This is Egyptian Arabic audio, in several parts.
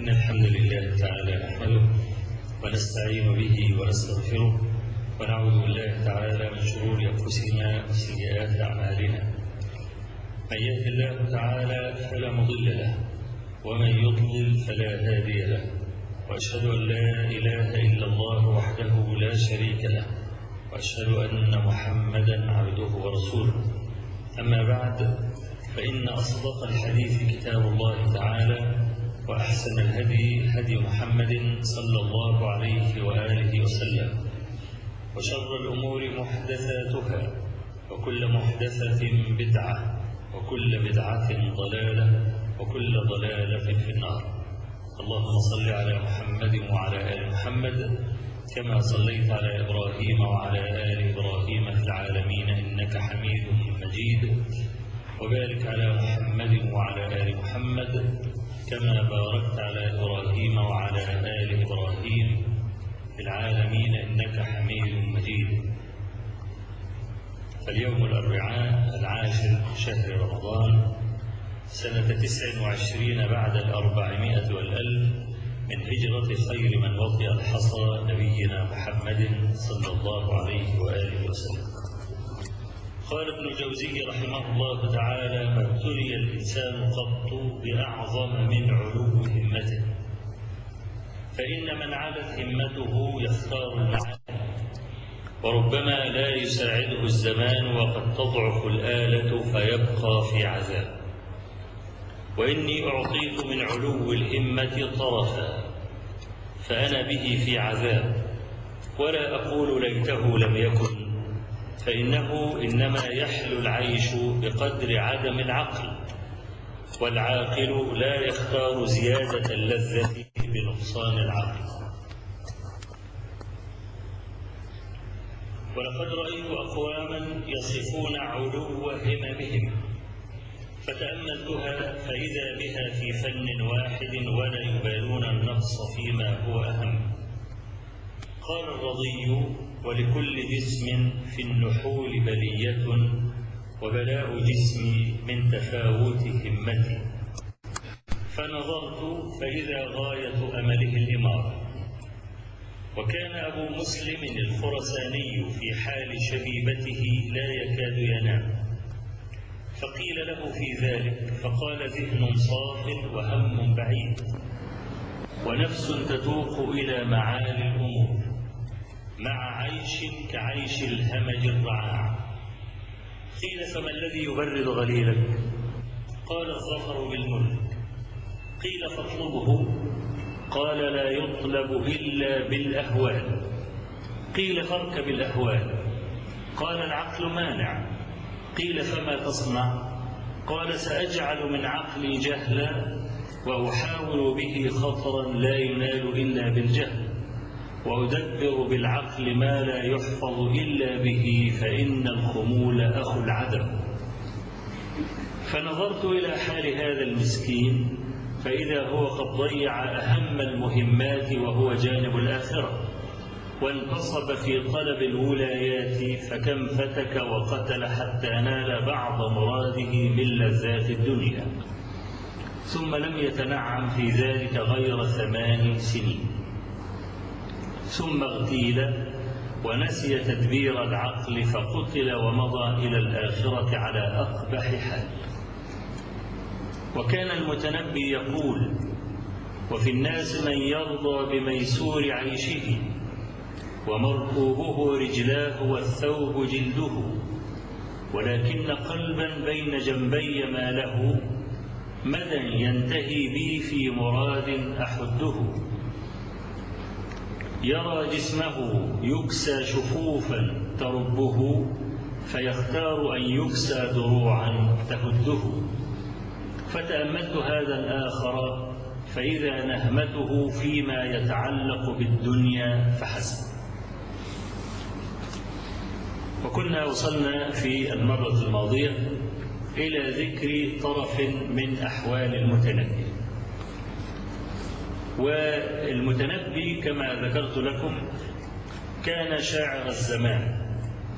إن الحمد لله تعالى نحمده ونستعين به ونستغفره ونعوذ بالله تعالى من شرور أنفسنا وسيئات أعمالنا من يهد الله تعالى فلا مضل له ومن يضلل فلا هادي له وأشهد أن لا إله إلا الله وحده لا شريك له وأشهد أن محمدا عبده ورسوله أما بعد فإن أصدق الحديث كتاب الله تعالى وأحسن الهدي هدي محمد صلى الله عليه وآله وسلم وشر الأمور محدثاتها وكل محدثة بدعة وكل بدعة ضلالة وكل ضلالة في النار اللهم صل على محمد وعلى آل محمد كما صليت على إبراهيم وعلى آل إبراهيم في العالمين إنك حميد مجيد وبارك على محمد وعلى آل محمد كما باركت على إبراهيم وعلى آل إبراهيم في العالمين إنك حميد مجيد اليوم الأربعاء العاشر شهر رمضان سنة تسع وعشرين بعد الأربعمائة والألف من هجرة خير من وطئ الحصى نبينا محمد صلى الله عليه وآله وسلم قال ابن الجوزي رحمه الله تعالى ما ابتلي الإنسان قط بأعظم من علو همته فإن من علت همته يختار المعالي وربما لا يساعده الزمان وقد تضعف الآلة فيبقى في عذاب وإني أعطيت من علو الهمة طرفا فأنا به في عذاب ولا أقول ليته لم يكن فإنه إنما يحلو العيش بقدر عدم العقل والعاقل لا يختار زيادة اللذة بنقصان العقل ولقد رأيت أقواما يصفون علو هممهم فتأملتها فإذا بها في فن واحد ولا يبالون النقص فيما هو أهم قال الرضي ولكل جسم في النحول بلية وبلاء جسمي من تفاوت همتي فنظرت فإذا غاية أمله الإمارة وكان أبو مسلم الخرساني في حال شبيبته لا يكاد ينام فقيل له في ذلك فقال ذهن صاف وهم بعيد ونفس تتوق إلى معالي الأمور مع عيش كعيش الهمج الرعاع قيل فما الذي يبرد غليلك قال الظفر بالملك قيل فاطلبه قال لا يطلب إلا بالأهوال قيل فاركب الأهوال قال العقل مانع قيل فما تصنع قال سأجعل من عقلي جهلا وأحاول به خطرا لا ينال إلا بالجهل وأدبر بالعقل ما لا يحفظ إلا به فإن الخمول أخو العدم فنظرت إلى حال هذا المسكين فإذا هو قد ضيع أهم المهمات وهو جانب الآخرة وانتصب في طلب الولايات فكم فتك وقتل حتى نال بعض مراده من لذات الدنيا ثم لم يتنعم في ذلك غير ثمان سنين ثم اغتيل ونسي تدبير العقل فقتل ومضى إلى الآخرة على أقبح حال وكان المتنبي يقول وفي الناس من يرضى بميسور عيشه ومركوبه رجلاه والثوب جلده ولكن قلبا بين جنبي ما له مدى ينتهي بي في مراد أحده يرى جسمه يكسى شفوفا تربه فيختار أن يكسى دروعا تهده فتأملت هذا الآخر فإذا نهمته فيما يتعلق بالدنيا فحسب وكنا وصلنا في المرة الماضية إلى ذكر طرف من أحوال المتنبي والمتنبي كما ذكرت لكم كان شاعر الزمان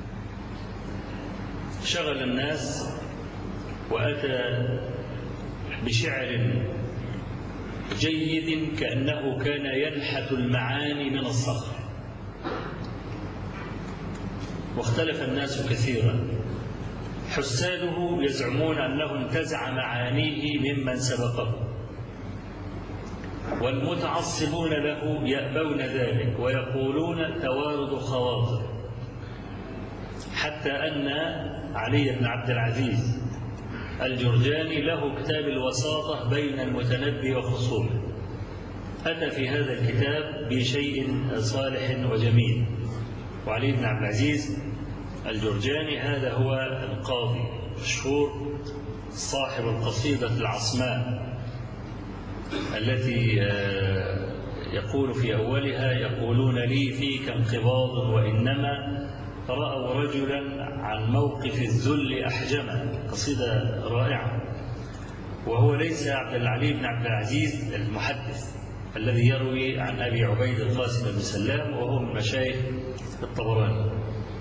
شغل الناس وأتى بشعر جيد كأنه كان ينحت المعاني من الصخر واختلف الناس كثيرا حساده يزعمون أنه انتزع معانيه ممن سبقه والمتعصبون له يأبون ذلك ويقولون توارد خواطر حتى أن علي بن عبد العزيز الجرجاني له كتاب الوساطة بين المتنبي وخصومه أتى في هذا الكتاب بشيء صالح وجميل وعلي بن عبد العزيز الجرجاني هذا هو القاضي مشهور صاحب القصيدة العصماء التي يقول في أولها يقولون لي فيك انقباض وإنما رأوا رجلا عن موقف الذل أحجما قصيدة رائعة وهو ليس عبد العلي بن عبد العزيز المحدث الذي يروي عن أبي عبيد القاسم بن سلام وهو من مشايخ الطبراني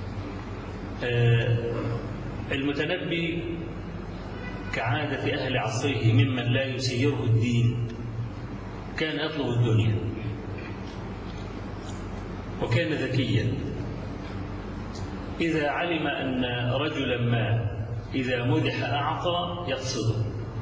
المتنبي كعادة أهل عصره ممن لا يسيره الدين كان يطلب الدنيا وكان ذكيا إذا علم أن رجلا ما إذا مدح أعطى يقصده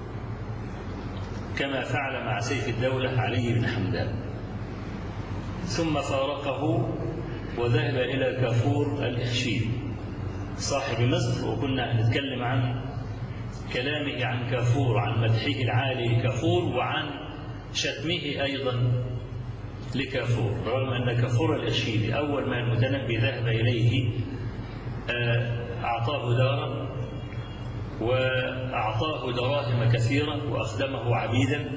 كما فعل مع سيف الدولة علي بن حمدان ثم فارقه وذهب إلى كافور الإخشيد صاحب مصر وكنا نتكلم عن كلامه عن كافور عن مدحه العالي لكافور وعن شتمه أيضا لكافور رغم أن كافور الأشيد أول ما المتنبي ذهب إليه أعطاه دارا وأعطاه دراهم كثيرة وأخدمه عبيدا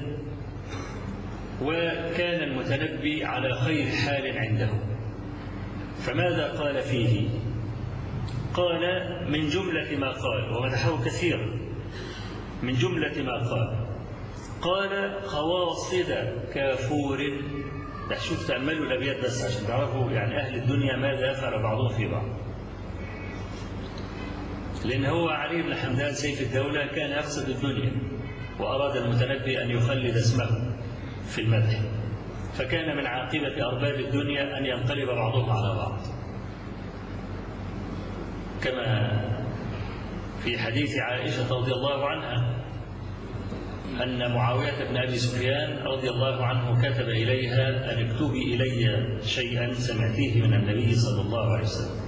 وكان المتنبي على خير حال عنده فماذا قال فيه قال من جملة ما قال ومدحه كثيرا من جملة ما قال قال خواصد كافور شوف تأملوا الأبيات بس عشان تعرفوا يعني أهل الدنيا ماذا يفعل بعضهم في بعض لأن هو علي بن حمدان سيف الدولة كان يقصد الدنيا وأراد المتنبي أن يخلد اسمه في المدح فكان من عاقبة أرباب الدنيا أن ينقلب بعضهم على بعض كما في حديث عائشة رضي الله عنها أن معاوية بن أبي سفيان رضي الله عنه كتب إليها أن اكتبي إلي شيئا سمعتيه من النبي صلى الله عليه وسلم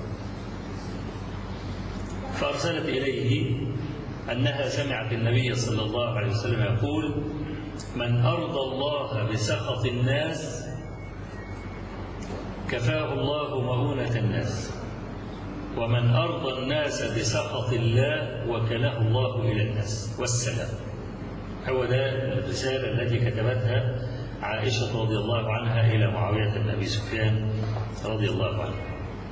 فأرسلت إليه أنها سمعت النبي صلى الله عليه وسلم يقول من أرضى الله بسخط الناس كفاه الله مؤونة الناس ومن أرضى الناس بسخط الله وكله الله إلى الناس والسلام هو ده الرسالة التي كتبتها عائشة رضي الله عنها إلى معاوية بن أبي سفيان رضي الله عنه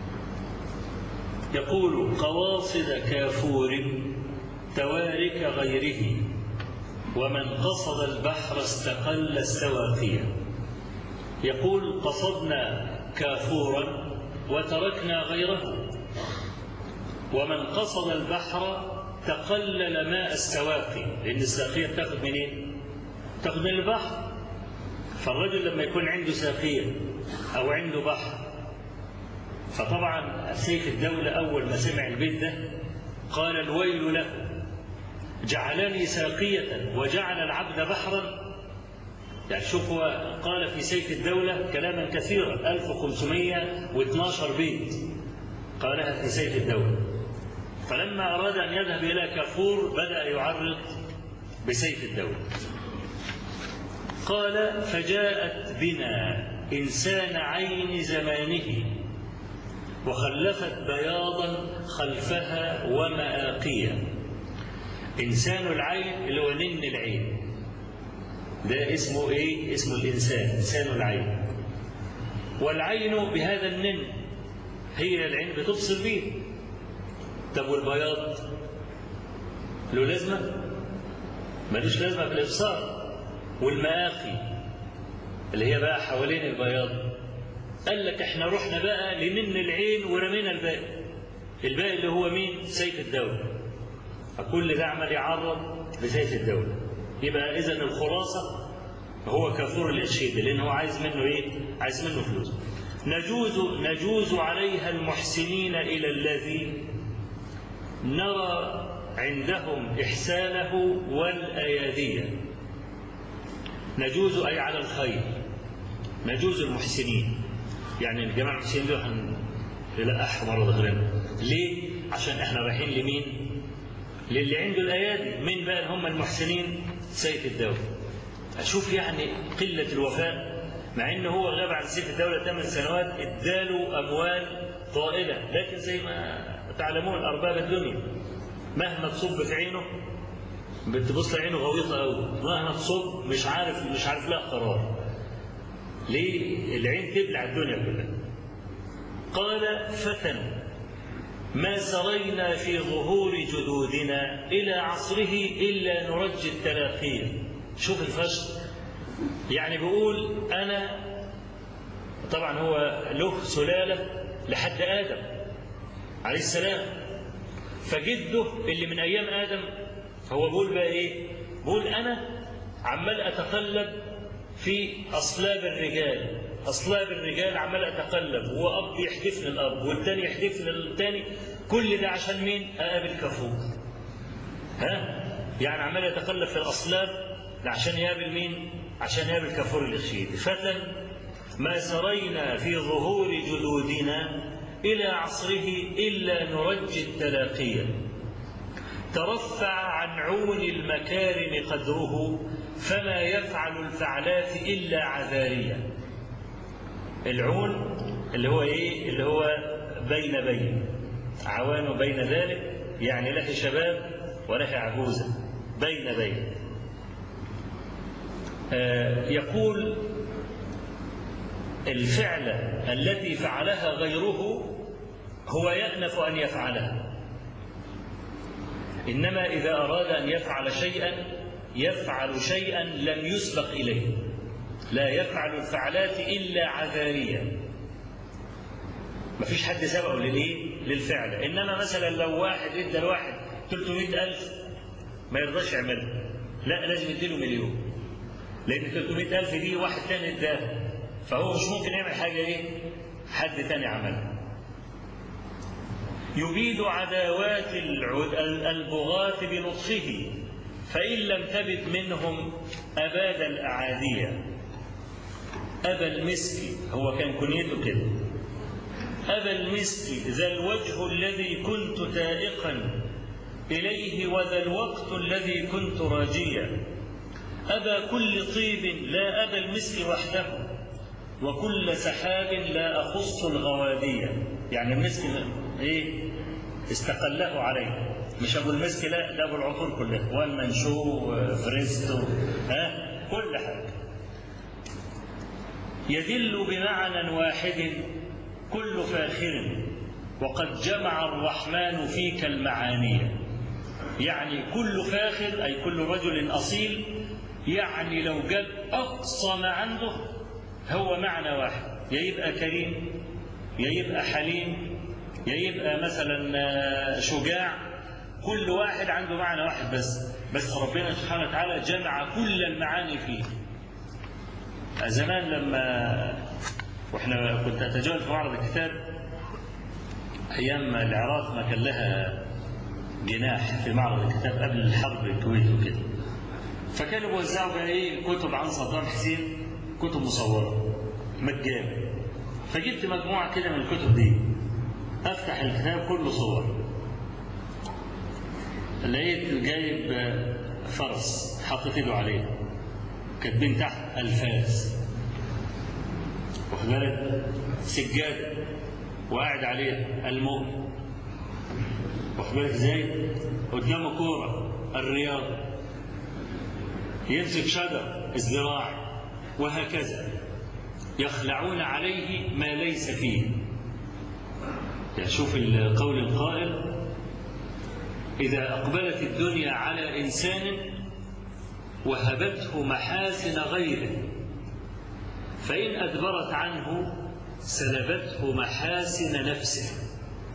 يقول قواصد كافور توارك غيره ومن قصد البحر استقل السواقية يقول قصدنا كافورا وتركنا غيره ومن قصد البحر تقلل ماء السواقي لأن الساقية تاخذ منين؟ تاخذ من البحر فالرجل لما يكون عنده ساقية أو عنده بحر فطبعا سيف الدولة أول ما سمع البيت ده قال الويل له جعلني ساقية وجعل العبد بحرا يعني شوف هو قال في سيف الدولة كلاما كثيرا 1512 بيت قالها في سيف الدولة فلما أراد أن يذهب إلى كافور بدأ يعرض بسيف الدولة قال فجاءت بنا إنسان عين زمانه وخلفت بياضا خلفها ومآقيا إنسان العين اللي هو نن العين ده اسمه إيه؟ اسمه الإنسان إنسان العين والعين بهذا النن هي العين بتبصر به طب والبياض له لازمة؟ ملوش لازمة في الإبصار والمآقي اللي هي بقى حوالين البياض قال لك احنا رحنا بقى لمن العين ورمينا الباقي الباقي اللي هو مين؟ سيف الدولة فكل ده عمل يعرض بسيف الدولة يبقى إذا الخلاصة هو كافور الإرشيد لأن هو عايز منه إيه؟ عايز منه فلوس نجوز نجوز عليها المحسنين إلى الذي نرى عندهم إحسانه والأيادية نجوز أي على الخير نجوز المحسنين يعني الجماعة المحسنين دول هن... لا أحمر ظهرنا ليه؟ عشان احنا رايحين لمين؟ للي عنده الأيادي مين بقى هم المحسنين؟ سيف الدولة أشوف يعني قلة الوفاء مع إن هو غاب عن سيف الدولة ثمان سنوات اداله أموال طائلة لكن زي ما تعلمون أرباب الدنيا مهما تصب في عينه بتبص لعينه غويطة أوي مهما تصب مش عارف مش عارف لها قرار ليه العين تبلع الدنيا كلها قال فتى ما سرينا في ظهور جدودنا إلى عصره إلا نرجي التلاقيه شوف الفشل يعني بيقول أنا طبعا هو له سلالة لحد آدم عليه السلام فجده اللي من أيام آدم هو بيقول بقى إيه بيقول أنا عمال أتقلب في أصلاب الرجال أصلاب الرجال عمال أتقلب وأب يحدفني الأب والتاني يحدفني التاني كل ده عشان مين؟ أقابل كفور ها؟ يعني عمال يتقلب في الأصلاب عشان يقابل مين؟ عشان يقابل كفور الإخشيد فتى ما سرينا في ظهور جدودنا إلى عصره إلا نرجي التلاقية ترفع عن عون المكارم قدره فما يفعل الفعلات إلا عذارية العون اللي هو إيه اللي هو بين بين عوان بين ذلك يعني له شباب وله عجوزة بين بين آه يقول الفعل التي فعلها غيره هو يأنف أن يفعلها إنما إذا أراد أن يفعل شيئا يفعل شيئا لم يسبق إليه لا يفعل الفعلات إلا عذارية ما فيش حد سبقه للإيه؟ للفعل إنما مثلا لو واحد إدى لواحد 300 ألف ما يرضاش يعملها لا لازم يديله مليون لأن 300 ألف دي واحد تاني اداها فهو مش ممكن يعمل حاجة إيه؟ حد تاني عملها يبيد عداوات البغاة بلطفه فإن لم تبت منهم أباد الأعادية أبا المسك هو كان كنيته كده أبا المسك ذا الوجه الذي كنت تائقا إليه وذا الوقت الذي كنت راجيا أبا كل طيب لا أبا المسك وحده وكل سحاب لا أخص الغوادية يعني المسك إيه استقله عليه مش أبو المسك لا ده أبو العطور كلها والمنشو فريستو ها كل حاجة يدل بمعنى واحد كل فاخر وقد جمع الرحمن فيك المعاني يعني كل فاخر أي كل رجل أصيل يعني لو جاب أقصى ما عنده هو معنى واحد يا يبقى كريم يا يبقى حليم يا يبقى مثلا شجاع كل واحد عنده معنى واحد بس بس ربنا سبحانه وتعالى جمع كل المعاني فيه زمان لما واحنا كنت اتجول في معرض الكتاب ايام العراق ما كان لها جناح في معرض الكتاب قبل الحرب الكويت وكده فكانوا بيوزعوا بقى ايه كتب عن صدام حسين كتب مصوره مجانا فجبت مجموعه كده من الكتب دي افتح الكتاب كله صور لقيت جايب فرس حاطط ايده عليه كاتبين تحت الفاس واخد بالك سجاده وقاعد عليها المؤمن واخد بالك ازاي قدامه كوره الرياضه يمسك شجر الزراعي وهكذا يخلعون عليه ما ليس فيه يعني شوف القول القائل إذا أقبلت الدنيا على إنسان وهبته محاسن غيره فإن أدبرت عنه سلبته محاسن نفسه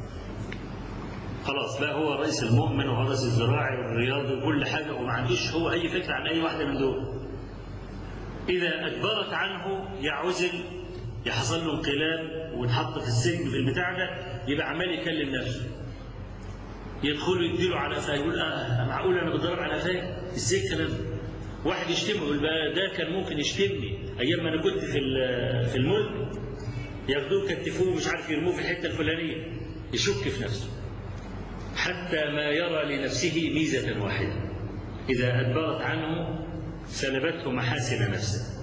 خلاص بقى هو رئيس المؤمن وهو رئيس الزراعي والرياضي وكل حاجة وما عندوش هو أي فكرة عن أي واحدة من دول إذا أدبرت عنه يعزل يحصل له انقلاب ونحط في السجن في البتاع ده يبقى عمال يكلم نفسه يدخلوا يديله على قفاه يقول اه معقول انا بضرب على قفاه ازاي الكلام ده؟ واحد يشتمه يقول بقى ده كان ممكن يشتمني ايام ما انا كنت في ال- في الملك ياخدوه يكتفوه مش عارف يرموه في الحته الفلانيه يشك في نفسه حتى ما يرى لنفسه ميزه واحده اذا ادبرت عنه سلبته محاسن نفسه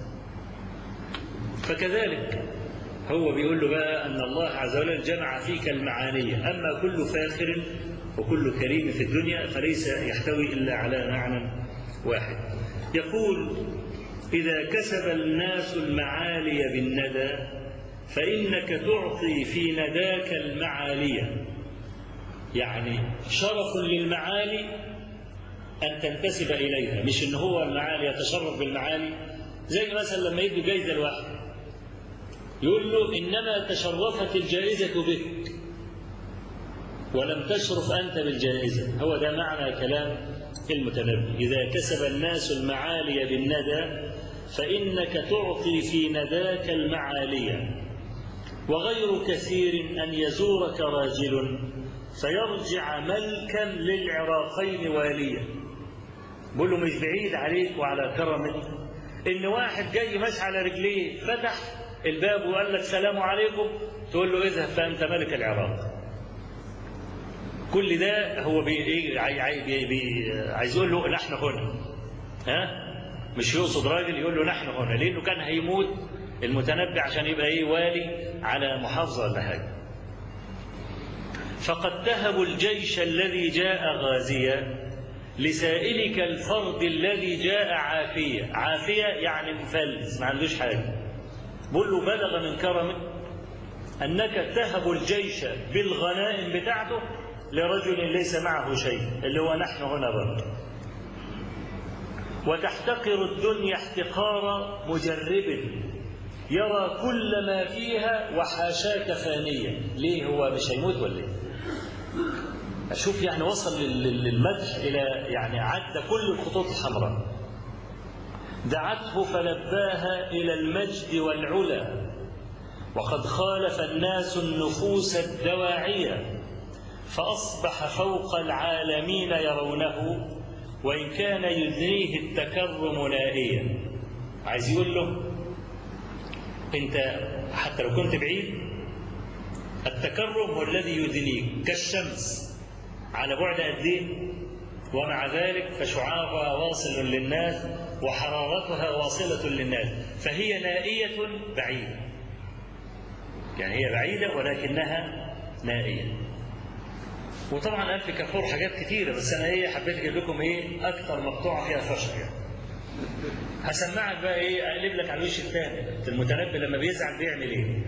فكذلك هو بيقول له بقى أن الله عز وجل جمع فيك المعاني أما كل فاخر وكل كريم في الدنيا فليس يحتوي إلا على معنى واحد يقول إذا كسب الناس المعالي بالندى فإنك تعطي في نداك المعالي يعني شرف للمعالي أن تنتسب إليها مش إن هو المعالي يتشرف بالمعالي زي مثلا لما يدي جايزة لواحد يقول له إنما تشرفت الجائزة بك ولم تشرف أنت بالجائزة هو ده معنى كلام المتنبي إذا كسب الناس المعالي بالندى فإنك تعطي في نداك المعالي وغير كثير أن يزورك راجل فيرجع ملكا للعراقين واليا بقول له مش بعيد عليك وعلى كرمك ان واحد جاي ماشي على رجليه فتح الباب وقال لك سلام عليكم تقول له اذهب فانت ملك العراق كل ده هو بي إيه عاي- عاي- بي بي عايز يقول له نحن هنا ها مش يقصد راجل يقول له نحن هنا لانه كان هيموت المتنبي عشان يبقى ايه والي على محافظه ولا حاجه فقد تهب الجيش الذي جاء غازيا لسائلك الفرد الذي جاء عافية عافية يعني مفلس ما عندوش حاجة بقول له بلغ من كرمك أنك تهب الجيش بالغنائم بتاعته لرجل ليس معه شيء اللي هو نحن هنا برضه وتحتقر الدنيا احتقار مجرب يرى كل ما فيها وحاشاك فانيا ليه هو مش هيموت ولا ايه أشوف يعني وصل لل- لل- للمدح إلى يعني عد كل الخطوط الحمراء دعته فلباها إلى المجد والعلا وقد خالف الناس النفوس الدواعية فأصبح فوق العالمين يرونه وإن كان يدنيه التكرم نائيا عايز يقول له أنت حتى لو كنت بعيد التكرم هو الذي يدنيك كالشمس على بعد قد ايه ومع ذلك فشعاعها واصل للناس وحرارتها واصلة للناس فهي نائية بعيدة يعني هي بعيدة ولكنها نائية وطبعا قال في كافور حاجات كتيرة بس أنا إيه حبيت أجيب لكم إيه أكثر مقطوعة فيها فشل يعني هسمعك بقى إيه أقلب لك على الوش الثاني المتنبي لما بيزعل بيعمل إيه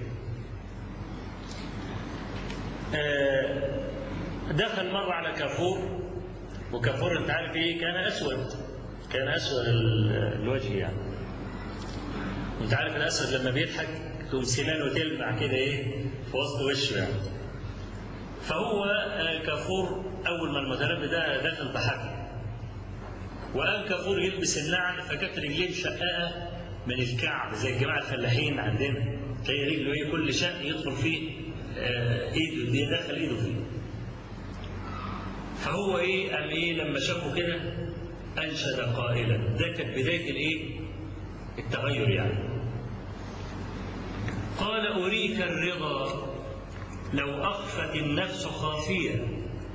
آه دخل مرة على كافور وكافور انت عارف ايه كان اسود كان اسود ال- الوجه يعني انت عارف الاسود لما بيضحك تقوم سنانه تلمع كده ايه في وسط وشه يعني فهو آه، كافور اول ما المتنبي ده دخل ضحك وقام كافور يلبس النعل فكانت رجليه مشققه من الكعب زي الجماعه الفلاحين عندنا تلاقي رجله ايه كل شق يدخل فيه آه، ايده يدخل ايده فيه فهو ايه قام ايه لما شافه كده انشد قائلا ده كانت بدايه الايه التغير يعني قال اريك الرضا لو اخفت النفس خافيه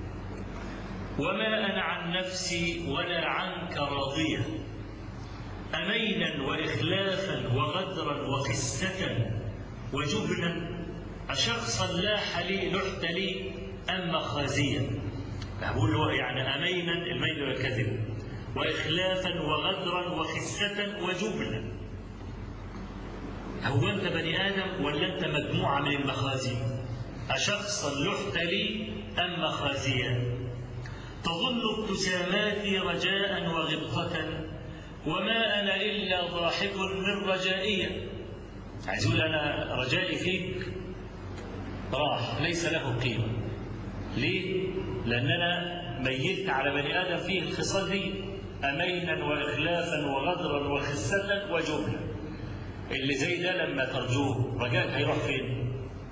وما انا عن نفسي ولا عنك راضيه امينا واخلافا وغدرا وخسه وجبنا اشخصا لاح لي لحت لي ام مخازيا بقول له يعني امينا الميل والكذب واخلافا وغدرا وخسه وجبنا هو انت بني ادم ولا انت مجموعه من المخازي اشخصا لحت لي ام مخازيا تظن ابتساماتي رجاء وغبطه وما انا الا ضاحك من رجائي عايز يقول انا رجائي فيك راح ليس له قيمه ليه؟ لأن أنا ميلت على بني آدم فيه الخصال دي أمينا وإخلافا وغدرا وخسة وجبنا اللي زي ده لما ترجوه رجاء هيروح فين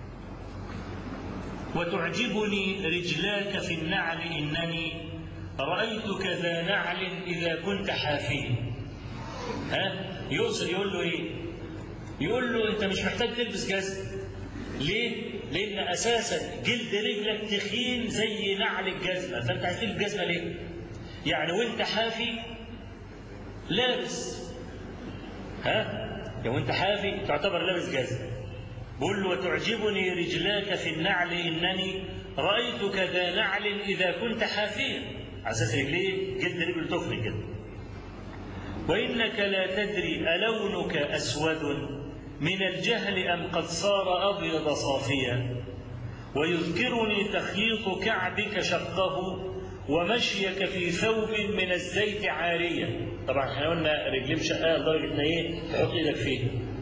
وتعجبني رجلاك في النعل إنني رأيتك ذا نعل إذا كنت حافيا ها يوصل يقول له إيه يقول له أنت مش محتاج تلبس جزم ليه؟ لأن أساسا جلد رجلك تخين زي نعل الجزمة فأنت هتلبس جزمة ليه؟ يعني وأنت حافي لابس ها؟ لو أنت حافي تعتبر لابس جزمة بقول له وتعجبني رجلاك في النعل إنني رأيتك ذا نعل إذا كنت حافيا على أساس رجليه جلد رجل تخرج كده وإنك لا تدري ألونك أسود من الجهل أم قد صار أبيض صافيا ويذكرني تخييط كعبك شقه ومشيك في ثوب من الزيت عاريا طبعا احنا قلنا رجليه مشقاه لدرجه ان ايه تحط ايدك فيه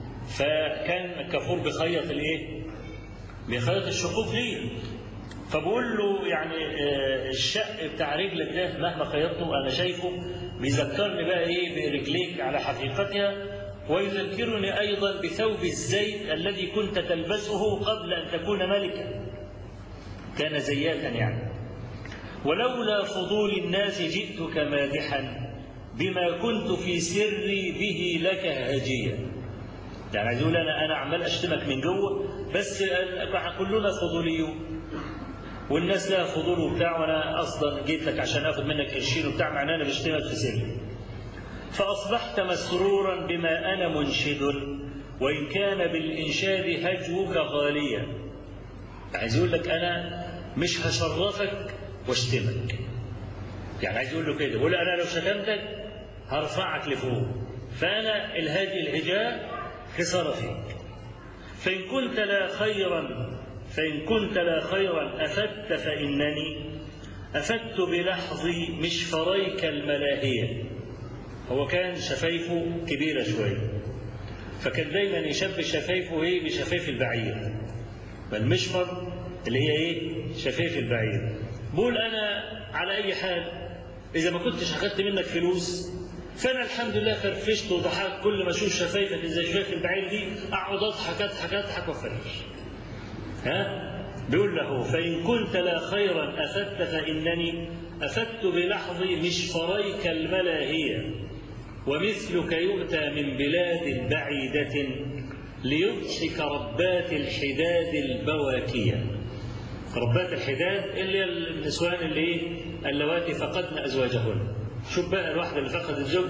فكان كفور بيخيط الايه؟ بيخيط الشقوق ليه فبقول له يعني آه، الشق بتاع رجلك ده مهما خيطته انا شايفه بيذكرني بقى ايه برجليك على حقيقتها ويذكرني ايضا بثوب الزيت الذي كنت تلبسه قبل ان تكون ملكا كان زياتا يعني ولولا فضول الناس جئتك مادحا بما كنت في سري به لك هاجيا يعني عايز يقول انا انا عمال اشتمك من جوه بس كلنا فضوليون والناس لها فضول وبتاع وانا اصلا جيت لك عشان اخد منك قرشين وبتاع معناه انا بشتمك في سري فاصبحت مسرورا بما انا منشد وان كان بالانشاد هجوك غاليا عايز يقول لك انا مش هشرفك واشتمك يعني عايز يقول له كده بقول له انا لو شتمتك هرفعك لفوق فانا الهادي الهجاء خساره فيك فان كنت لا خيرا فان كنت لا خيرا افدت فانني افدت بلحظي مشفريك الملاهيه هو كان شفايفه كبيره شويه فكان دايما يشبه شفايفه ايه بشفايف البعير فالمشفر اللي هي ايه شفايف البعير بقول انا على اي حال اذا ما كنتش اخدت منك فلوس فانا الحمد لله فرفشت وضحكت كل ما اشوف شفايفك زي شفايف البعير دي اقعد اضحك اضحك اضحك وافرش ها بيقول له فان كنت لا خيرا افدت فانني افدت بلحظي مشفريك الملاهيه ومثلك يؤتى من بلاد بعيده ليضحك ربات الحداد البواكيه ربات الحداد اللي هي النسوان اللي ايه اللواتي فقدن ازواجهن شوف بقى الواحده اللي فقدت الزوج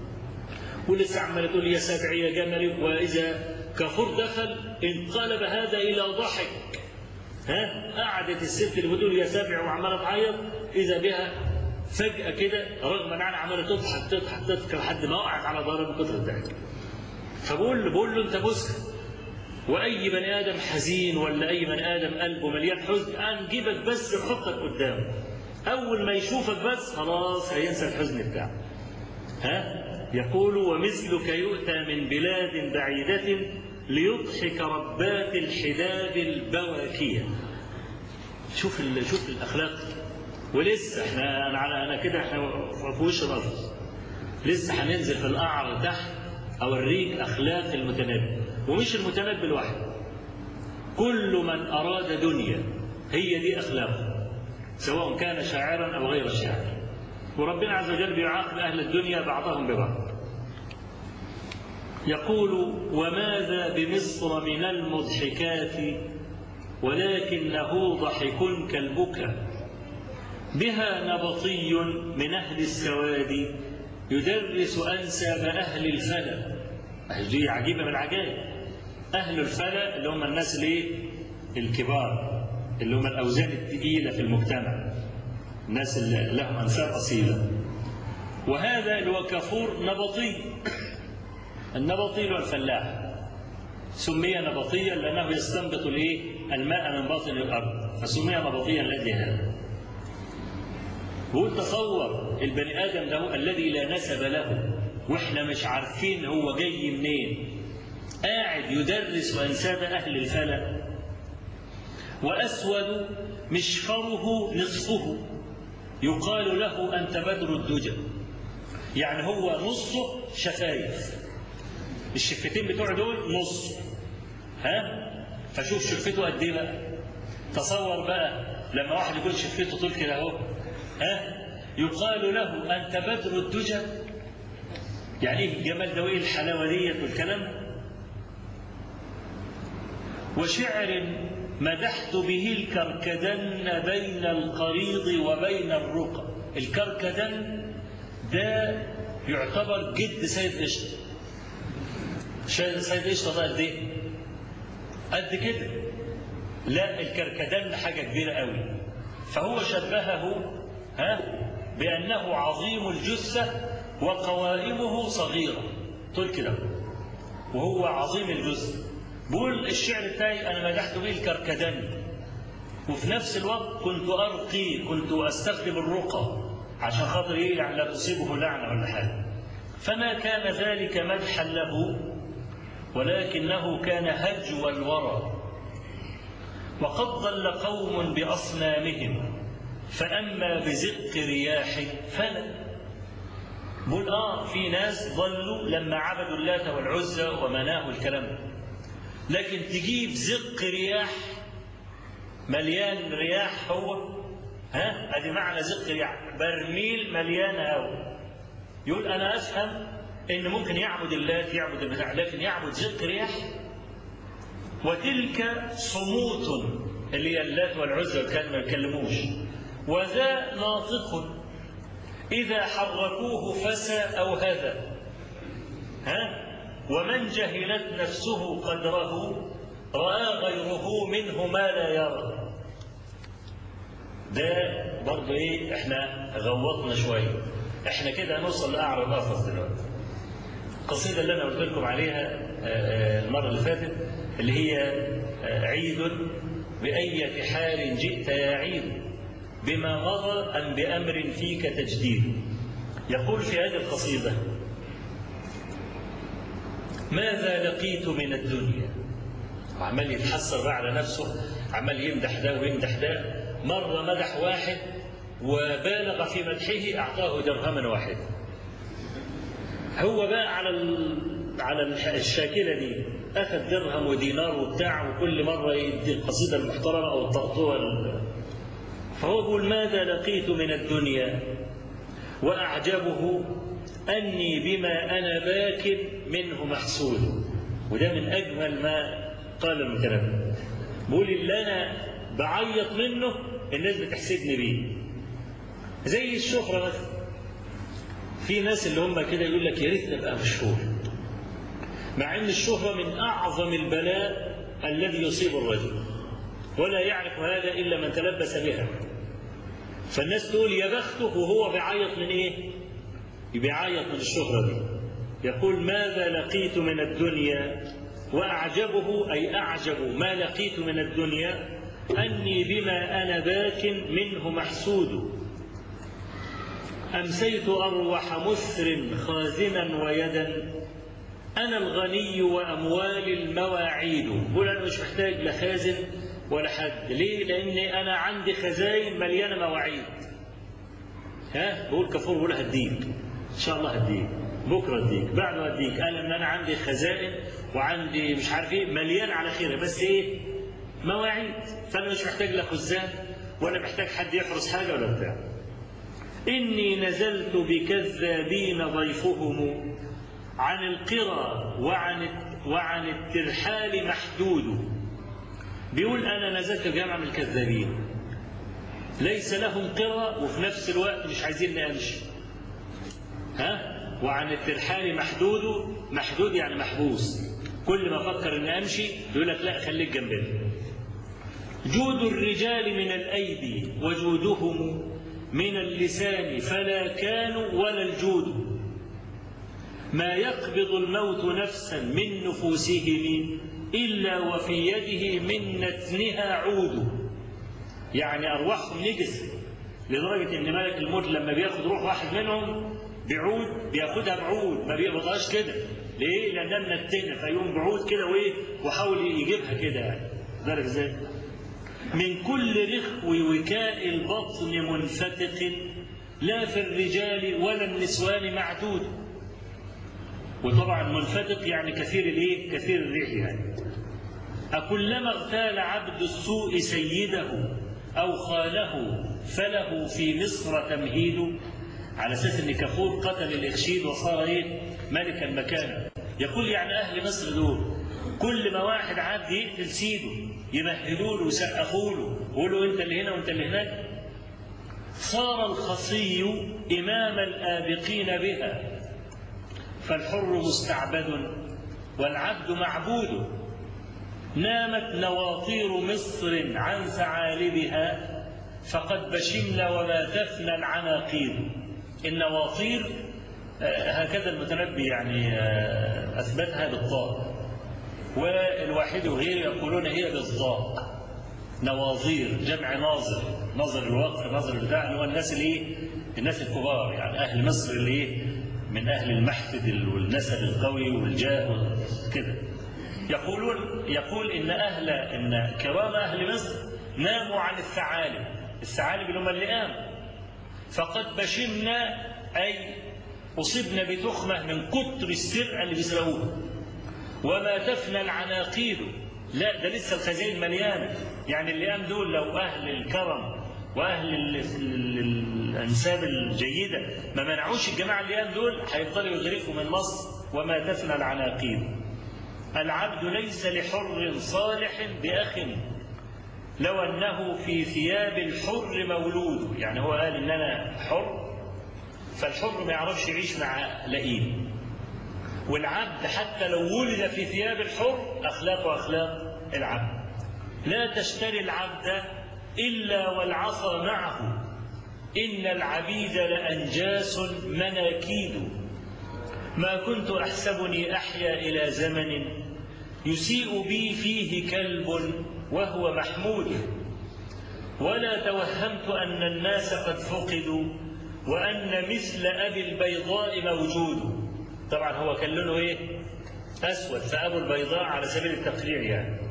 ولسه عماله تقول يا سبعي يا جملي واذا كفور دخل انقلب هذا الى ضحك ها قعدت الست اللي بتقول يا سبع وعماله تعيط اذا بها فجاه كده رغم انها عماله تضحك تضحك تضحك لحد ما وقعت على ظهرها من كتر الضحك فبقول له بقول له انت بص واي بني ادم حزين ولا اي بني ادم قلبه مليان حزن انجبك بس نحطك قدامه اول ما يشوفك بس خلاص هينسى الحزن بتاعه ها يقول ومثلك يؤتى من بلاد بعيدة ليضحك ربات الحداد البواكية شوف ال... شوف الاخلاق ولسه احنا انا على انا كده احنا في وش الارض لسه هننزل في القعر تحت اوريك اخلاق المتنبي ومش المتنبي لوحده كل من اراد دنيا هي دي اخلاقه سواء كان شاعرا او غير شاعر وربنا عز وجل بيعاقب اهل الدنيا بعضهم ببعض يقول وماذا بمصر من المضحكات ولكنه ضحك كالبكا بها نبطي من أهل السواد يدرس أنساب أهل الفلا دي عجيبة من العجائب أهل الفلا اللي هم الناس الايه الكبار اللي هم الأوزان الثقيلة في المجتمع الناس اللي لهم أنساب أصيلة وهذا اللي هو كفور نبطي النبطي هو الفلاح سمي نبطيا لأنه يستنبط الايه الماء من باطن الأرض فسمي نبطيا لأجل هذا بقول تصور البني ادم ده الذي لا نسب له واحنا مش عارفين هو جاي منين قاعد يدرس انساب اهل الفلك واسود مشفره نصفه يقال له انت بدر الدجى يعني هو نصه شفايف الشفتين بتوع دول نص ها فشوف شفته قد ايه بقى تصور بقى لما واحد يكون شفته طول كده اهو ها يقال له انت بدر الدجى يعني ايه الجمال ده وايه الحلاوه ديت والكلام وشعر مدحت به الكركدن بين القريض وبين الرقى الكركدن ده يعتبر جد سيد قشطه سيد قشطه ده قد ايه؟ قد كده لا الكركدن حاجه كبيره قوي فهو شبهه ها بانه عظيم الجثه وقوائمه صغيره طول كده وهو عظيم الجثه بقول الشعر بتاعي انا مدحت به الكركدن وفي نفس الوقت كنت ارقي كنت استخدم الرقى عشان خاطر ايه يعني لا تصيبه لعنه ولا حاجه فما كان ذلك مدحا له ولكنه كان هجو الورى وقد ضل قوم باصنامهم فاما بزق رياح فلا بقول اه في ناس ضلوا لما عبدوا اللات والعزى ومناه الكلام ده لكن تجيب زق رياح مليان رياح هو ها ادي معنى زق رياح برميل مليان هواء يقول انا افهم ان ممكن يعبد اللات يعبد البتاع لكن يعبد زق رياح وتلك صموت اللي هي اللات والعزى كان ما يكلموش وذا ناطق اذا حركوه فسى او هذا ها ومن جهلت نفسه قدره راى غيره منه ما لا يرى ده برضه ايه احنا غوطنا شويه احنا كده هنوصل لاعلى الافضل دلوقتي القصيده اللي انا قلت لكم عليها المره اللي فاتت اللي هي عيد بأية حال جئت يا عيد بما مضى أم بأمر فيك تجديد يقول في هذه القصيدة ماذا لقيت من الدنيا وعمال يتحسر بقى على نفسه عمال يمدح ده ويمدح ده مرة مدح واحد وبالغ في مدحه أعطاه درهما واحدا هو بقى على ال... على الشاكلة دي أخذ درهم ودينار وبتاع وكل مرة يدي القصيدة المحترمة أو الطرطوة ال... فهو يقول ماذا لقيت من الدنيا وأعجبه أني بما أنا باك منه محسود وده من أجمل ما قال الكلام بيقول اللي أنا بعيط منه الناس بتحسدني بيه زي الشهرة مثلا في ناس اللي هم كده يقول لك يا ريت نبقى مشهور مع ان الشهرة من اعظم البلاء الذي يصيب الرجل ولا يعرف هذا الا من تلبس بها فالناس تقول يا بخته وهو بيعيط من ايه بيعيط من الشهرة دي يقول ماذا لقيت من الدنيا واعجبه اي اعجب ما لقيت من الدنيا اني بما انا باك منه محسود أمسيت أروح مسر خازنا ويدا أنا الغني وأموالي المواعيد بقول أنا مش محتاج لا خازن ولا حد ليه؟ لأني أنا عندي خزاين مليانة مواعيد ها بقول كفور بقول هديك إن شاء الله هديك بكرة هديك بعده هديك قال إن أنا عندي خزائن وعندي مش عارف إيه مليان على خير بس إيه؟ مواعيد فأنا مش محتاج لا خزان ولا محتاج حد يحرس حاجة ولا بتاع إني نزلت بكذابين ضيفهم عن القرى وعن وعن الترحال محدود بيقول أنا نزلت جامعة من الكذابين ليس لهم قرى وفي نفس الوقت مش عايزين نمشي ها وعن الترحال محدود محدود يعني محبوس كل ما افكر اني امشي يقول لك لا خليك جنبنا جود الرجال من الايدي وجودهم من اللسان فلا كانوا ولا الجود ما يقبض الموت نفسا من نفوسهم إلا وفي يده من نتنها عود يعني أرواحهم نجس لدرجة إن ملك الموت لما بياخد روح واحد منهم بعود بياخدها بعود ما بيقبضهاش كده ليه؟ لأنها منتنة فيقوم بعود كده وإيه وحاول يجيبها كده يعني بالك إزاي؟ من كل رخو وكاء البطن منفتق لا في الرجال ولا النسوان معدود وطبعا منفتق يعني كثير الايه كثير الريح يعني أكلما اغتال عبد السوء سيده أو خاله فله في مصر تمهيد على أساس أن كفور قتل الإخشيد وصار إيه ملكا مكانه يقول يعني أهل مصر دول كل ما واحد عبد يقتل سيده يمهدوا له ويسقفوا له ويقولوا أنت اللي هنا وأنت اللي هناك صار الخصي إمام الآبقين بها فالحر مستعبد والعبد معبود نامت نواطير مصر عن ثعالبها فقد بشمنا وما تفنى العناقير النواطير هكذا المتنبي يعني أثبتها بالضاء والواحد وغيره يقولون هي بالضاء نواظير جمع ناظر ناظر الوقت ناظر البتاع هو الناس اللي ايه الناس الكبار يعني اهل مصر اللي ايه من اهل المحفد والنسب القوي والجاه كده يقولون يقول ان اهل ان كرام اهل مصر ناموا عن الثعالب الثعالب اللي هم اللئام فقد بشمنا اي اصبنا بتخمه من كتر السرقه اللي بيسرقوها وما تفنى العناقيد لا ده لسه الخزائن مليانه يعني اللئام دول لو اهل الكرم واهل الانساب الجيده ما منعوش الجماعه اللئام دول هيفضلوا يغرقوا من مصر وما تفنى العناقيد العبد ليس لحر صالح بأخ لو أنه في ثياب الحر مولود يعني هو قال إن أنا حر فالحر ما يعرفش يعيش مع لئيم والعبد حتى لو ولد في ثياب الحر أخلاقه أخلاق العبد لا تشتري العبد إلا والعصا معه إن العبيد لأنجاس مناكيد ما كنت أحسبني أحيا إلى زمن يسيء بي فيه كلب وهو محمود ولا توهمت أن الناس قد فقدوا وأن مثل أبي البيضاء موجود طبعا هو كان لونه إيه أسود فأبو البيضاء على سبيل التقريع يعني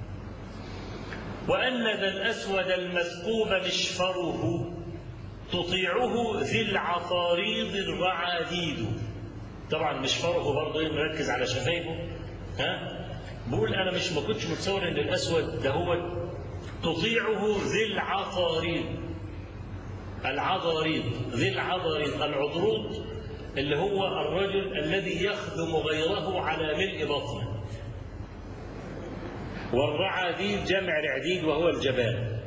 وأن ذا الأسود المثقوب مشفره تطيعه ذي العطاريض الرعاديد طبعا مشفره برضه مركز على شفايفه ها بقول انا مش ما كنتش متصور ان الاسود ده هو تطيعه ذي العطاريد العضاريد ذي العضاريد العضروض اللي هو الرجل الذي يخدم غيره على ملء بطنه والرعاديد جمع رعديد وهو الجبان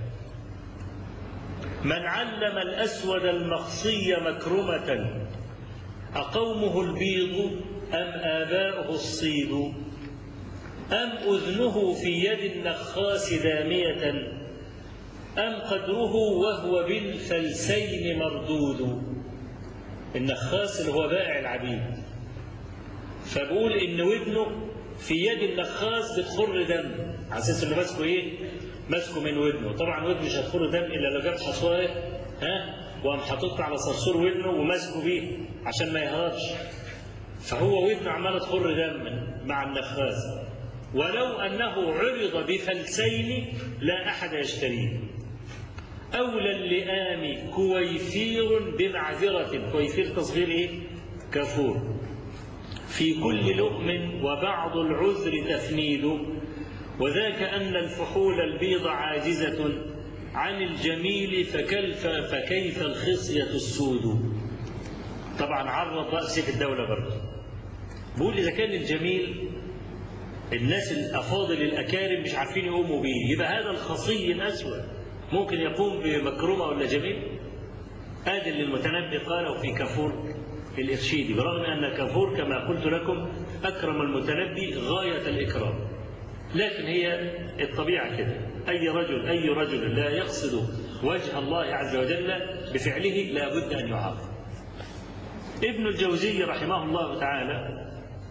من علم الأسود المخصي مكرمة أقومه البيض أم آباؤه الصيد أم أذنه في يد النخاس دامية أم قدره وهو بالفلسين مردود النخاس اللي هو بائع العبيد فبقول إن ودنه في يد النخاس بتخر دم على أساس إنه ماسكه إيه؟ ماسكه من ودنه طبعا ودنه مش هتخر دم إلا لو جاب حصواية ها وقام حاططها على صرصور ودنه وماسكه بيه عشان ما يهربش فهو ودنه عماله تخر دم مع النخاس ولو انه عرض بفلسين لا احد يشتريه اولى اللئام كويفير بمعذره كويفير تصغير ايه كفور في كل لؤم وبعض العذر تفنيد وذاك ان الفحول البيض عاجزه عن الجميل فكيف فكيف الخصية السود طبعا عرض رأسي في الدولة برضه بقول إذا كان الجميل الناس الأفاضل الأكارم مش عارفين يقوموا بيه يبقى هذا الخصي الأسود ممكن يقوم بمكرمة ولا جميل هذا اللي المتنبي قاله في كفور الإرشيدي برغم أن كفور كما قلت لكم أكرم المتنبي غاية الإكرام لكن هي الطبيعة كده أي رجل أي رجل لا يقصد وجه الله عز وجل بفعله لا بد أن يعاقب ابن الجوزي رحمه الله تعالى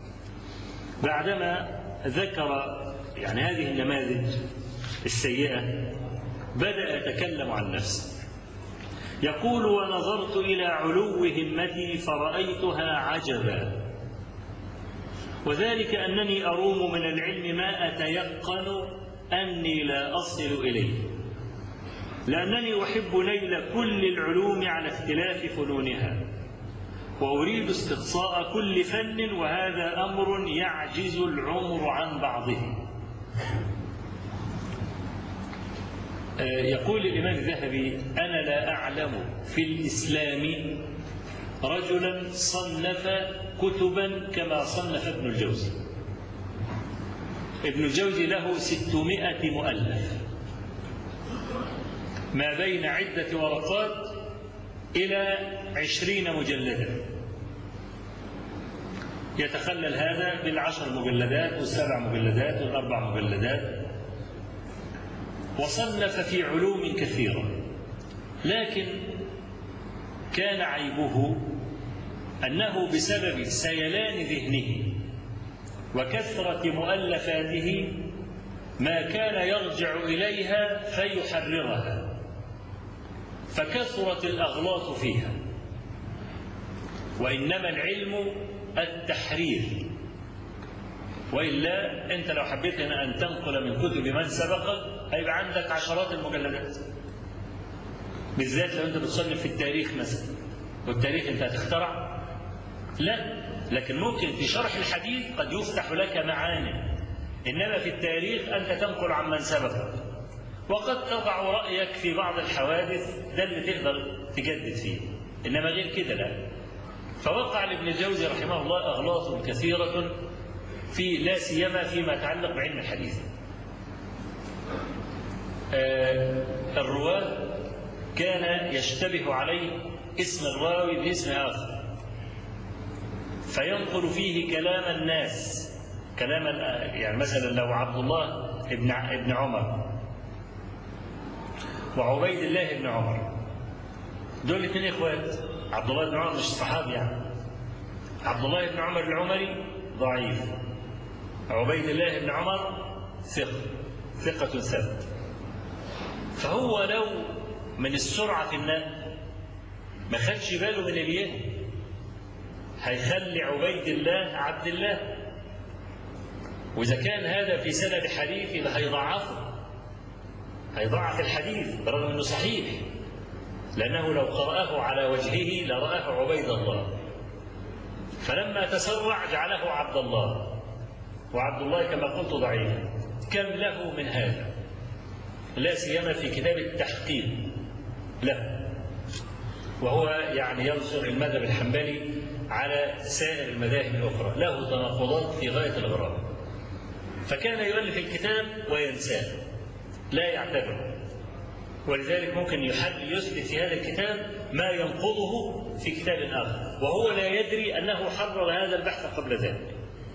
بعدما ذكر يعني هذه النماذج السيئة بدأ يتكلم عن نفسه يقول ونظرت إلى علو همتي فرأيتها عجبا وذلك أنني أروم من العلم ما أتيقن أني لا أصل إليه لأنني أحب نيل كل العلوم على اختلاف فنونها وأريد استقصاء كل فن وهذا أمر يعجز العمر عن بعضه يقول الإمام الذهبي أنا لا أعلم في الإسلام رجلا صنف كتبا كما صنف ابن الجوزي ابن الجوزي له ستمائة مؤلف ما بين عدة ورقات إلى عشرين مجلدا يتخلل هذا بالعشر مجلدات والسبع مجلدات والأربع مجلدات وصنف في علوم كثيرة لكن كان عيبه أنه بسبب سيلان ذهنه وكثرة مؤلفاته ما كان يرجع إليها فيحررها فكثرت الأغلاط فيها وإنما العلم التحرير وإلا أنت لو حبيت هنا أن تنقل من كتب من سبقك هيبقى عندك عشرات المجلدات بالذات لو أنت بتصنف في التاريخ مثلا والتاريخ أنت هتخترع لا لكن ممكن في شرح الحديث قد يفتح لك معاني إنما في التاريخ أنت تنقل عن من سبقك وقد تضع رأيك في بعض الحوادث ده اللي تقدر تجدد فيه إنما غير كده لا فوقع لابن الجوزي رحمه الله أغلاط كثيرة في لا سيما فيما يتعلق بعلم الحديث آه الرواة كان يشتبه عليه اسم الراوي باسم آخر فينقل فيه كلام الناس كلام يعني مثلا لو عبد الله ابن ابن عمر وعبيد الله بن عمر دول الاثنين اخوات عبد الله بن عمر مش صحابي يعني عبد الله بن عمر العمري ضعيف عبيد الله بن عمر ثقة ثقة ثبت فهو لو من السرعة في النقل ما خدش باله من اليد هيخلي عبيد الله عبد الله وإذا كان هذا في سند حديث يبقى هيضعفه هيضعف الحديث برغم أنه صحيح لأنه لو قرأه على وجهه لرآه عبيد الله فلما تسرع جعله عبد الله وعبد الله كما قلت ضعيف كم له من هذا لا سيما في كتاب التحقيق له وهو يعني ينصر المذهب الحنبلي على سائر المذاهب الأخرى له تناقضات في غاية الغرابة فكان يؤلف الكتاب وينساه لا يعتبره ولذلك ممكن يحل يثبت في هذا الكتاب ما ينقضه في كتاب آخر وهو لا يدري أنه حرر هذا البحث قبل ذلك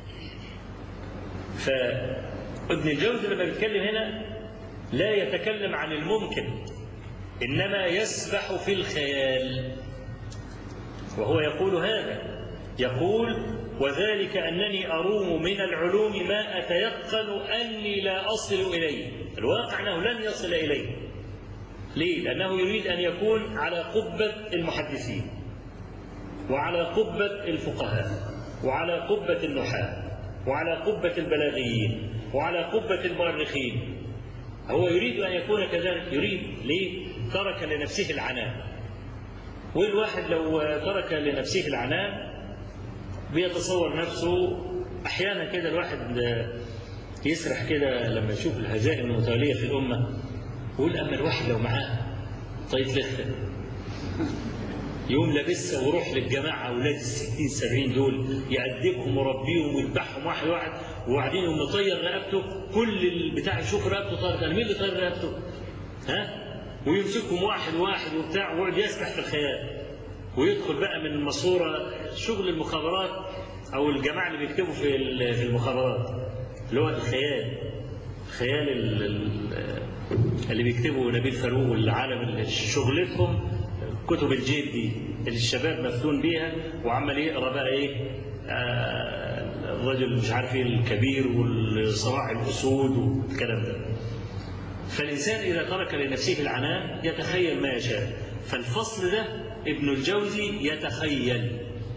فابن الجوزي لما بيتكلم هنا لا يتكلم عن الممكن إنما يسبح في الخيال وهو يقول هذا يقول وذلك أنني أروم من العلوم ما أتيقن أني لا أصل إليه الواقع أنه لن يصل إليه ليه؟ لأنه يريد أن يكون على قبة المحدثين وعلى قبة الفقهاء وعلى قبة النحاة وعلى قبة البلاغيين وعلى قبة المؤرخين هو يريد أن يكون كذلك يريد ليه؟ ترك لنفسه العنان والواحد لو ترك لنفسه العنان بيتصور نفسه أحيانا كده الواحد يسرح كده لما يشوف الهزائم المتوالية في الأمة يقول أما الواحد لو معاه طيب لخة يقوم لابسها ويروح للجماعة أولاد الستين سبعين دول يأدبهم ويربيهم ويذبحهم واحد واحد وبعدين يقوم مطير رقبته كل البتاع يشوف رقبته طارت أنا مين اللي طير رقبته؟ ها؟ ويمسكهم واحد واحد وبتاع ويقعد يسبح في الخيال ويدخل بقى من الماسورة شغل المخابرات أو الجماعة اللي بيكتبوا في في المخابرات اللي هو الخيال خيال اللي بيكتبوا نبيل فاروق والعالم شغلتهم كتب الجيب دي اللي الشباب مفتون بيها وعمال يقرا بقى ايه آه الرجل مش عارف ايه الكبير والصراع الاسود والكلام ده فالانسان اذا ترك لنفسه العناء يتخيل ما يشاء فالفصل ده ابن الجوزي يتخيل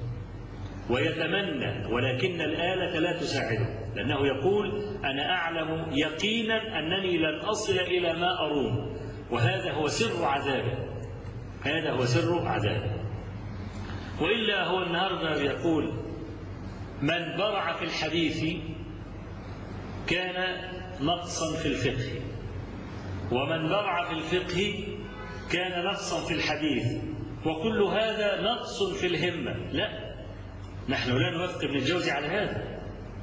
ويتمنى ولكن الآلة لا تساعده لأنه يقول أنا أعلم يقينا أنني لن أصل إلى ما أروم وهذا هو سر عذابه هذا هو سر عذابه وإلا هو النهاردة بيقول من برع في الحديث كان نقصا في الفقه ومن برع في الفقه كان نقصا في الحديث وكل هذا نقص في الهمة لا نحن لا نوافق ابن الجوزي على هذا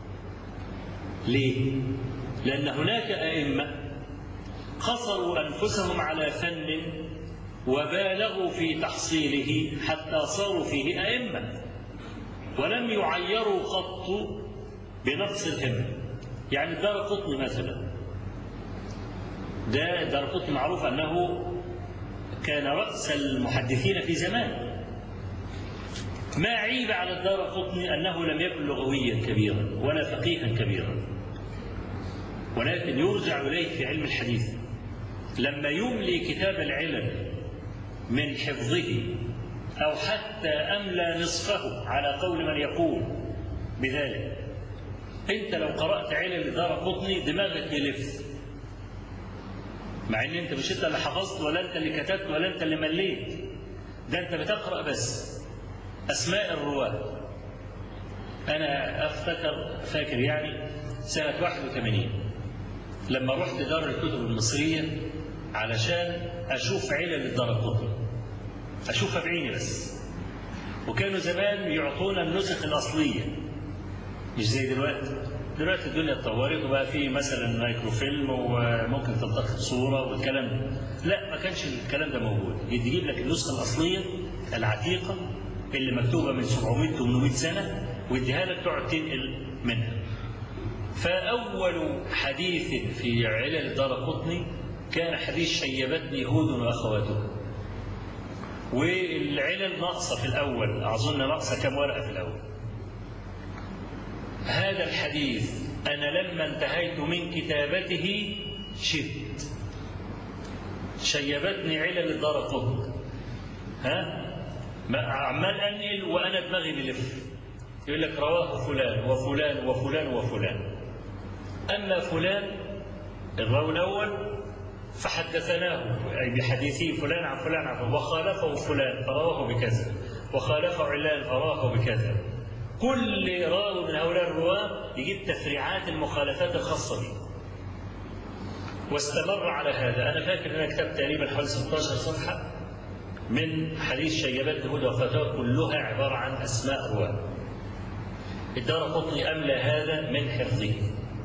ليه؟ لأن هناك أئمة قصروا أنفسهم على فن وبالغوا في تحصيله حتى صاروا فيه أئمة ولم يعيروا قط بنقص الهمة يعني دار قطن مثلا ده دار قطن معروف أنه كان رأس المحدثين في زمان ما عيب على الدار قطني أنه لم يكن لغويا كبيرا ولا فقيها كبيرا ولكن يرجع إليه في علم الحديث لما يملي كتاب العلل من حفظه أو حتى أملى نصفه على قول من يقول بذلك أنت لو قرأت علل دار قطني دماغك يلف مع ان انت مش انت اللي حفظت ولا انت اللي كتبت ولا انت اللي مليت ده انت بتقرا بس اسماء الرواه انا افتكر فاكر يعني سنه 81 لما رحت دار الكتب المصريه علشان اشوف علل الدرقطني اشوفها بعيني بس وكانوا زمان يعطونا النسخ الاصليه مش زي دلوقتي دلوقتي الدنيا اتطورت وبقى في مثلا مايكروفيلم وممكن تلتقط صوره والكلام ده لا ما كانش الكلام ده موجود يجيب لك النسخه الاصليه العتيقه اللي مكتوبه من 700 800 سنه ويديها لك تقعد تنقل منها فاول حديث في علل دار قطني كان حديث شيبتني هود واخواتها والعلل ناقصه في الاول اظن ناقصه كم ورقه في الاول هذا الحديث أنا لما انتهيت من كتابته شبت شيبتني علل الدار قطن ها عمال أنقل وأنا دماغي بلف يقول لك رواه فلان وفلان وفلان وفلان أما فلان الراوي الأول فحدثناه أي بحديثه فلان عن فلان عن فلان وخالفه فلان فرواه بكذا وخالفه علان فرواه بكذا كل راوي من هؤلاء الرواة يجيب تفريعات المخالفات الخاصة به واستمر على هذا أنا فاكر أن أنا كتبت تقريبا حوالي 16 صفحة من حديث شيبات هدى وفتاة كلها عبارة عن أسماء رواة الدار قطني أملى هذا من حفظه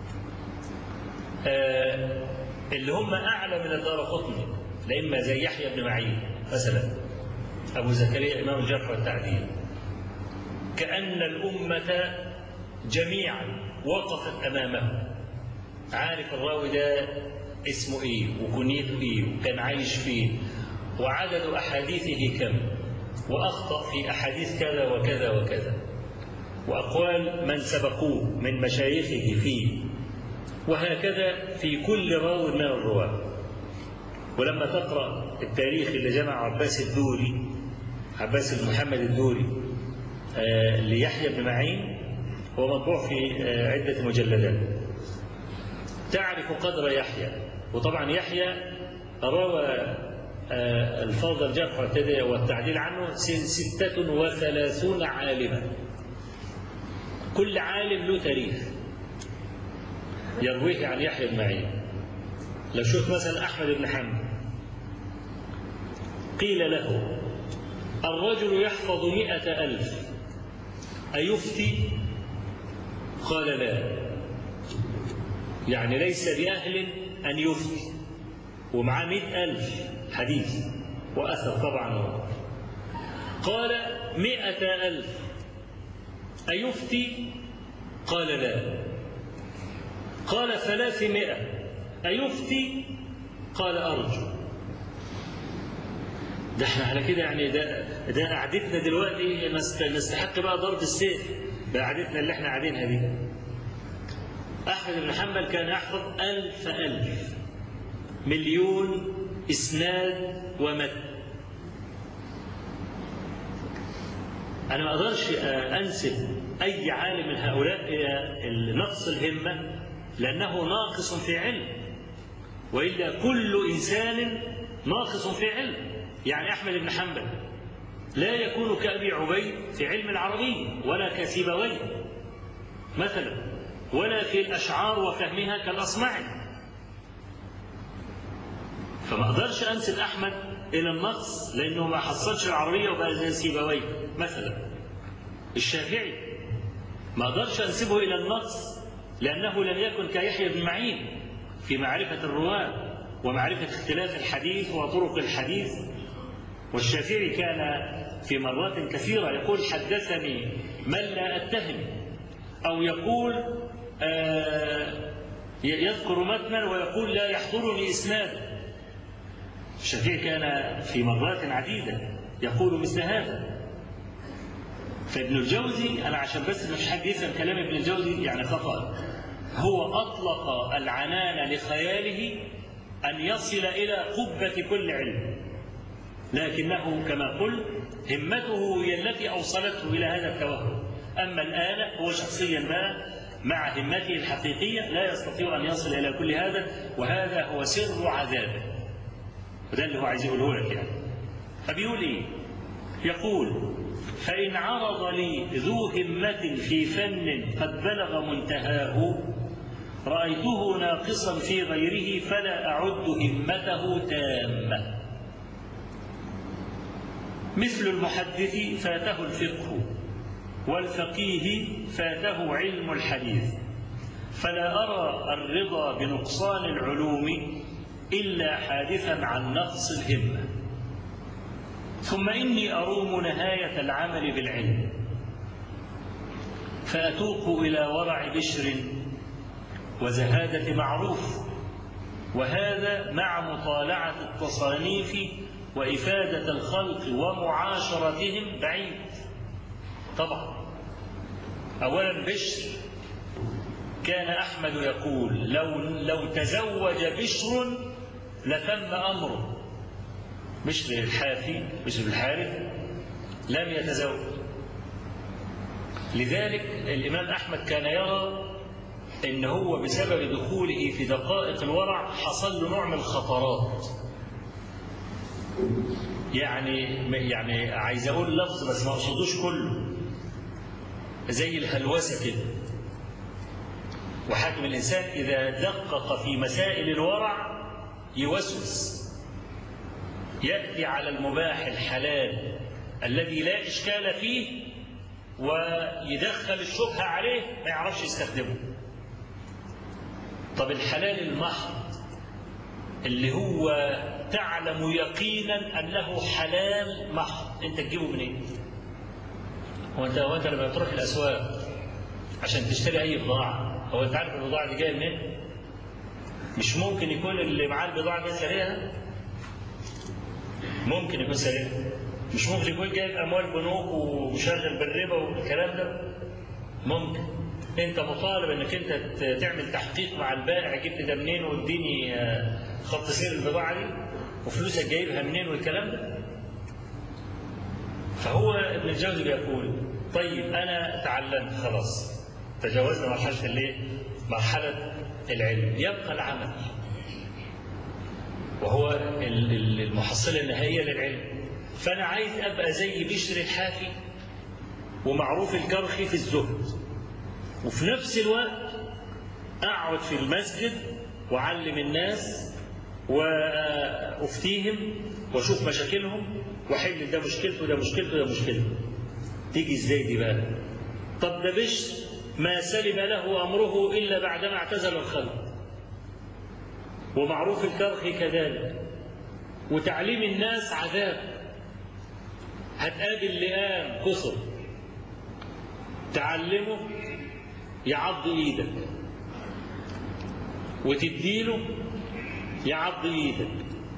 آه اللي هم أعلى من الدار قطني لإما زي يحيى بن معين مثلا أبو زكريا إمام الجرح والتعديل كأن الأمة جميعا وقفت أمامه عارف الراوي ده اسمه إيه وكنيته إيه وكان عايش فين وعدد أحاديثه كم وأخطأ في أحاديث كذا وكذا وكذا وأقوال من سبقوه من مشايخه فيه وهكذا في كل راو من الرواة ولما تقرأ التاريخ اللي جمع عباس الدوري عباس بن محمد الدوري آه ليحيى بن معين هو مطبوع في آه عدة مجلدات تعرف قدر يحيى وطبعا يحيى روى آه الفوضى الجرح والتعديل عنه ستة وثلاثون عالما كل عالم له تاريخ يرويه عن يحيى بن معين لو شوف مثلا أحمد بن حنبل قيل له الرجل يحفظ مئة ألف أيفتي قال لا يعني ليس بأهل أن يفتي ومعاه مئة ألف حديث وأثر طبعا قال مئة ألف أيفتي قال لا قال ثلاثمائة أيفتي قال أرجو ده احنا على كده يعني ده ده قعدتنا دلوقتي نستحق بقى ضرب السيف ده قعدتنا اللي احنا قاعدينها دي أحمد بن حنبل كان يحفظ ألف ألف مليون إسناد ومتن أنا ما أقدرش أنسب أي عالم من هؤلاء إلى نقص الهمة لأنه ناقص في علم وإلا كل إنسان ناقص في علم يعني أحمد بن حنبل لا يكون كأبي عبيد في علم العربية ولا كسيبويه مثلا ولا في الأشعار وفهمها كالأصمعي فما أقدرش أنسب أحمد إلى النقص لأنه ما حصلش العربية وبقى زي سيبويه مثلا الشافعي ما أقدرش أنسبه إلى النقص لأنه لم يكن كيحيى بن معين في معرفة الرواة ومعرفة اختلاف الحديث وطرق الحديث والشافعي كان في مرات كثيرة يقول حدثني من لا أتهم أو يقول آه يذكر متنا ويقول لا يحضرني إسناد الشافعي كان في مرات عديدة يقول مثل هذا فابن الجوزي أنا عشان بس مش حد يفهم كلام ابن الجوزي يعني خطأ هو أطلق العنان لخياله أن يصل إلى قبة كل علم لكنه كما قلت همته هي التي أوصلته إلى هذا التوهم أما الآن هو شخصيا ما مع همته الحقيقية لا يستطيع أن يصل إلى كل هذا وهذا هو سر عذابه وده اللي هو عايز يقوله لك يعني فبيقول إيه؟ يقول فإن عرض لي ذو همة في فن قد بلغ منتهاه رأيته ناقصا في غيره فلا أعد همته تامة مثل المحدث فاته الفقه والفقيه فاته علم الحديث فلا أرى الرضا بنقصان العلوم إلا حادثا عن نقص الهمة ثم إني أروم نهاية العمل بالعلم فأتوق إلى ورع بشر وزهادة معروف وهذا مع مطالعة التصانيف وإفادة الخلق ومعاشرتهم بعيد طبعا أولا بشر كان أحمد يقول لو لو تزوج بشر لتم أمره بشر الحافي بشر الحارث لم يتزوج لذلك الإمام أحمد كان يرى ان هو بسبب دخوله في دقائق الورع حصل له نوع من الخطرات يعني يعني عايز اقول لفظ بس ما اقصدوش كله زي الهلوسه كده وحاكم الانسان اذا دقق في مسائل الورع يوسوس ياتي على المباح الحلال الذي لا اشكال فيه ويدخل الشبهه عليه ما يعرفش يستخدمه طب الحلال المحض اللي هو تعلم يقينا انه حلال محض انت تجيبه منين؟ هو انت هو انت لما تروح الاسواق عشان تشتري اي بضاعه هو انت عارف البضاعه دي جايه منين؟ مش ممكن يكون اللي معاه البضاعه دي سارقها؟ ممكن يكون سارقها مش ممكن يكون جايب اموال بنوك ومشغل بالربا والكلام ده ممكن انت مطالب انك انت تعمل تحقيق مع البائع جبت ده منين واديني خط سير البضاعه دي وفلوسك جايبها منين والكلام ده فهو ابن الجوزي بيقول طيب انا تعلمت خلاص تجاوزنا مرحله الايه؟ مرحله العلم يبقى العمل وهو المحصله النهائيه للعلم فانا عايز ابقى زي بشر الحافي ومعروف الكرخي في الزهد وفي نفس الوقت اقعد في المسجد واعلم الناس وافتيهم واشوف مشاكلهم واحل ده مشكلته ده مشكلته ده مشكلته تيجي ازاي دي بقى طب ده بشر ما سلم له امره الا بعدما اعتزل الخلق ومعروف الكرخي كذلك وتعليم الناس عذاب هتقابل لئام كسر تعلمه يعض ايدك وتديله يعض ايدك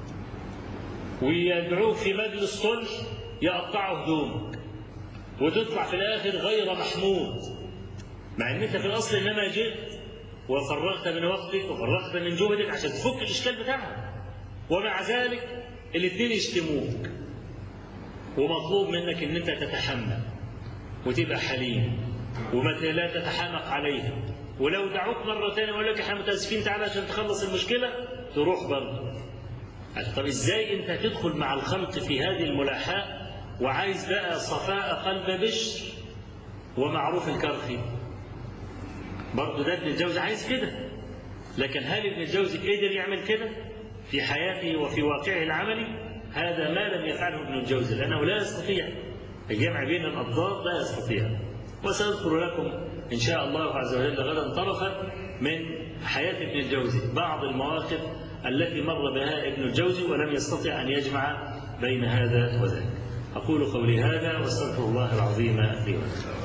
ويدعوك في مجلس صلح يقطعوا هدومك وتطلع في الاخر غير محمود مع ان انت في الاصل انما جئت وفرغت من وقتك وفرغت من جهدك عشان تفك الاشكال بتاعها ومع ذلك الاثنين يشتموك ومطلوب منك ان انت تتحمل وتبقى حليم وما لا تتحامق عليها ولو دعوك مرة تانية ويقول لك احنا متأسفين تعالى عشان تخلص المشكلة تروح برضه طب ازاي انت تدخل مع الخلق في هذه الملاحاة وعايز بقى صفاء قلب بشر ومعروف الكرخي برضه ده ابن الجوزي عايز كده لكن هل ابن الجوزي قدر يعمل كده في حياته وفي واقعه العملي هذا ما لم يفعله ابن الجوزي لأنه لا يستطيع الجمع بين الأضداد لا يستطيع وسأذكر لكم إن شاء الله عز وجل غدا طرفا من حياة ابن الجوزي بعض المواقف التي مر بها ابن الجوزي ولم يستطع أن يجمع بين هذا وذاك أقول قولي هذا واستغفر الله العظيم لي ولكم